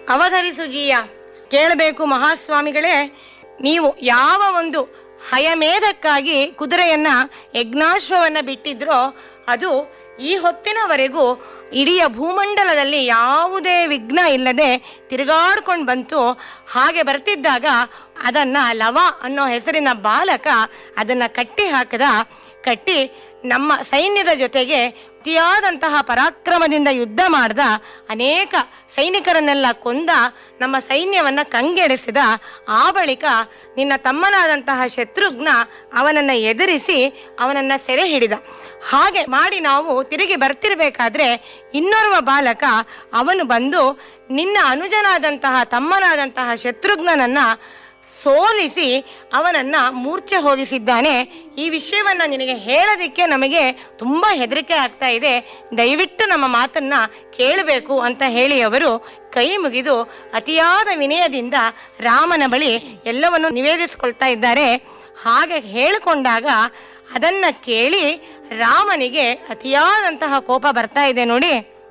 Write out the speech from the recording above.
ಅವಧರಿಸು ಜೀಯ ಕೇಳಬೇಕು ಮಹಾಸ್ವಾಮಿಗಳೇ ನೀವು ಯಾವ ಒಂದು ಹಯಮೇಧಕ್ಕಾಗಿ ಕುದುರೆಯನ್ನ ಯಜ್ಞಾಶ್ವವನ್ನ ಬಿಟ್ಟಿದ್ರೋ ಅದು ಈ ಹೊತ್ತಿನವರೆಗೂ ಇಡೀ ಭೂಮಂಡಲದಲ್ಲಿ ಯಾವುದೇ ವಿಘ್ನ ಇಲ್ಲದೆ ತಿರುಗಾಡ್ಕೊಂಡು ಬಂತು ಹಾಗೆ ಬರ್ತಿದ್ದಾಗ ಅದನ್ನ ಲವ ಅನ್ನೋ ಹೆಸರಿನ ಬಾಲಕ ಅದನ್ನ ಕಟ್ಟಿ ಹಾಕದ ಕಟ್ಟಿ ನಮ್ಮ ಸೈನ್ಯದ ಜೊತೆಗೆ ಅತಿಯಾದಂತಹ ಪರಾಕ್ರಮದಿಂದ ಯುದ್ಧ ಮಾಡ್ದ ಅನೇಕ ಸೈನಿಕರನ್ನೆಲ್ಲ ಕೊಂದ ನಮ್ಮ ಸೈನ್ಯವನ್ನ ಕಂಗೆಡಿಸಿದ ಆ ಬಳಿಕ ನಿನ್ನ ತಮ್ಮನಾದಂತಹ ಶತ್ರುಘ್ನ ಅವನನ್ನ ಎದುರಿಸಿ ಅವನನ್ನ ಸೆರೆ ಹಿಡಿದ ಹಾಗೆ ಮಾಡಿ ನಾವು ತಿರುಗಿ ಬರ್ತಿರ್ಬೇಕಾದ್ರೆ ಇನ್ನೋರ್ವ ಬಾಲಕ ಅವನು ಬಂದು ನಿನ್ನ ಅನುಜನಾದಂತಹ ತಮ್ಮನಾದಂತಹ ಶತ್ರುಘ್ನನನ್ನ ಸೋಲಿಸಿ ಅವನನ್ನ ಮೂರ್ಛೆ ಹೋಗಿಸಿದ್ದಾನೆ ಈ ವಿಷಯವನ್ನ ನಿನಗೆ ಹೇಳೋದಿಕ್ಕೆ ನಮಗೆ ತುಂಬಾ ಹೆದರಿಕೆ ಆಗ್ತಾ ಇದೆ ದಯವಿಟ್ಟು ನಮ್ಮ ಮಾತನ್ನ ಕೇಳಬೇಕು ಅಂತ ಹೇಳಿ ಅವರು ಕೈ ಮುಗಿದು ಅತಿಯಾದ ವಿನಯದಿಂದ ರಾಮನ ಬಳಿ ಎಲ್ಲವನ್ನು ನಿವೇದಿಸಿಕೊಳ್ತಾ ಇದ್ದಾರೆ ಹಾಗೆ ಹೇಳಿಕೊಂಡಾಗ ಅದನ್ನ ಕೇಳಿ ರಾಮನಿಗೆ ಅತಿಯಾದಂತಹ ಕೋಪ ಬರ್ತಾ ಇದೆ ನೋಡಿ